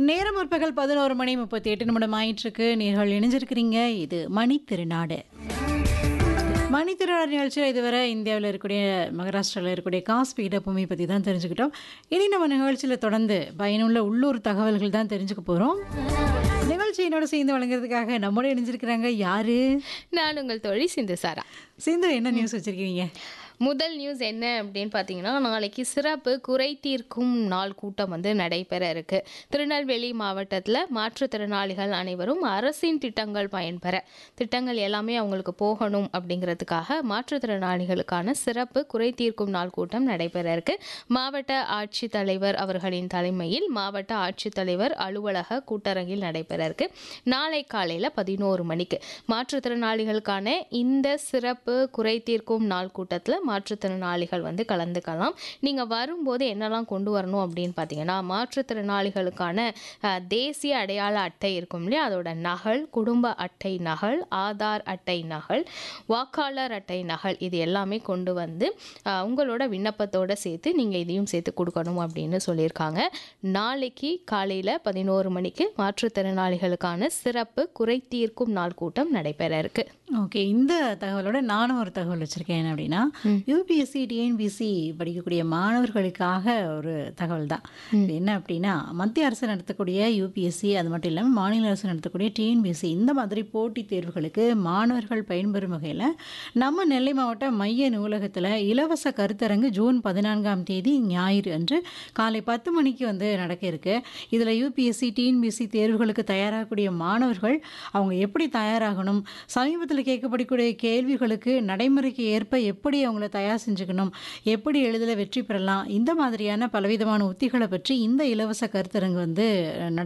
நேரம் முற்பகல் பதினோரு மணி முப்பத்தி எட்டு நிமிடம் ஆயிட்டிருக்கு நேர்கள் இணைஞ்சிருக்கிறீங்க இது மணி திருநாடு மணி திருநாடு நிகழ்ச்சியில் இதுவரை இந்தியாவில் இருக்கக்கூடிய மகாராஷ்டிராவில் இருக்கக்கூடிய காஸ் பீடபூமி பற்றி தான் தெரிஞ்சுக்கிட்டோம் இனி நம்ம நிகழ்ச்சியில் தொடர்ந்து பயனுள்ள உள்ளூர் தகவல்கள் தான் தெரிஞ்சுக்க போகிறோம் நிகழ்ச்சியினோட சேர்ந்து வழங்குறதுக்காக நம்மளோட இணைஞ்சிருக்கிறாங்க யாரு நான் உங்கள் தோழி சிந்து சாரா சேர்ந்து என்ன நியூஸ் வச்சிருக்கீங்க முதல் நியூஸ் என்ன அப்படின்னு பார்த்தீங்கன்னா நாளைக்கு சிறப்பு குறை தீர்க்கும் நாள் கூட்டம் வந்து நடைபெற இருக்கு திருநெல்வேலி மாவட்டத்தில் மாற்றுத்திறனாளிகள் அனைவரும் அரசின் திட்டங்கள் பயன்பெற திட்டங்கள் எல்லாமே அவங்களுக்கு போகணும் அப்படிங்கிறதுக்காக மாற்றுத்திறனாளிகளுக்கான சிறப்பு குறை தீர்க்கும் நாள் கூட்டம் நடைபெற இருக்கு மாவட்ட ஆட்சித்தலைவர் அவர்களின் தலைமையில் மாவட்ட ஆட்சித்தலைவர் அலுவலக கூட்டரங்கில் நடைபெற இருக்கு நாளை காலையில் பதினோரு மணிக்கு மாற்றுத்திறனாளிகளுக்கான இந்த சிறப்பு குறை தீர்க்கும் நாள் கூட்டத்தில் மாற்றுத்திறனாளிகள் வந்து கலந்துக்கலாம் நீங்கள் வரும்போது என்னெல்லாம் கொண்டு வரணும் அப்படின்னு பார்த்தீங்கன்னா மாற்றுத்திறனாளிகளுக்கான அஹ், தேசிய அடையாள அட்டை இருக்கும் இல்லையா அதோட நகல் குடும்ப அட்டை நகல் ஆதார் அட்டை நகல் வாக்காளர் அட்டை நகல் இது எல்லாமே கொண்டு வந்து அஹ், உங்களோட விண்ணப்பத்தோட சேர்த்து நீங்கள் இதையும் சேர்த்து கொடுக்கணும் அப்படின்னு சொல்லியிருக்காங்க நாளைக்கு காலையில் பதினோரு மணிக்கு மாற்றுத்திறனாளிகளுக்கான சிறப்பு குறை தீர்க்கும் நாள் கூட்டம் நடைபெற இருக்கு ஓகே இந்த தகவலோட நானும் ஒரு தகவல் வச்சுருக்கேன் என்ன அப்படின்னா யூபிஎஸ்சி டிஎன்பிசி படிக்கக்கூடிய மாணவர்களுக்காக ஒரு தகவல் தான் இது என்ன அப்படின்னா மத்திய அரசு நடத்தக்கூடிய யூபிஎஸ்சி அது மட்டும் இல்லாமல் மாநில அரசு நடத்தக்கூடிய டிஎன்பிஎஸ்சி இந்த மாதிரி போட்டித் தேர்வுகளுக்கு மாணவர்கள் பயன்பெறும் வகையில் நம்ம நெல்லை மாவட்ட மைய நூலகத்தில் இலவச கருத்தரங்கு ஜூன் பதினான்காம் தேதி ஞாயிறு அன்று காலை பத்து மணிக்கு வந்து நடக்க இருக்கு இதில் யூபிஎஸ்சி டிஎன்பிஎஸ்சி தேர்வுகளுக்கு தயாராகக்கூடிய மாணவர்கள் அவங்க எப்படி தயாராகணும் சமீபத்தில் கேட்கப்படக்கூடிய கேள்விகளுக்கு நடைமுறைக்கு ஏற்ப எப்படி அவங்கள தயார் செஞ்சுக்கணும் எப்படி எளிதில் வெற்றி பெறலாம் இந்த மாதிரியான பலவிதமான உத்திகளை பற்றி இந்த இலவச கருத்தரங்கு வந்து நட